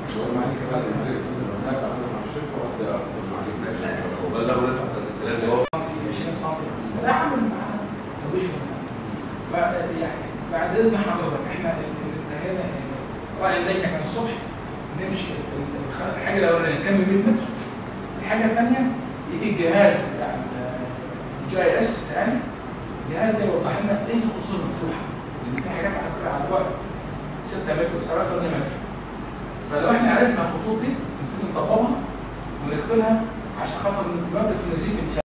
شو معلش كمان المريض لما هناك عملنا مع الشركه واحده اخذ معلش ماشي وبلغوا رفعت هذا الكلام سم 20 سم ده عامل معاه توجه فيعني بعد اذن حضرتك احنا انتهينا راي اللجنه كان الصبح نمشي الخ- الحاجه الاولانيه نكمل 100 متر الحاجه الثانيه يجي الجهاز بتاع الجي اس بتاعي الجهاز ده يوضح لنا ايه الخطوط المفتوحه لان في حاجات على فكره على بعد 6 متر و7 8 متر فلو احنا عرفنا الخطوط دي نبتدي نطبقها ونقفلها عشان خاطر نوقف نزيف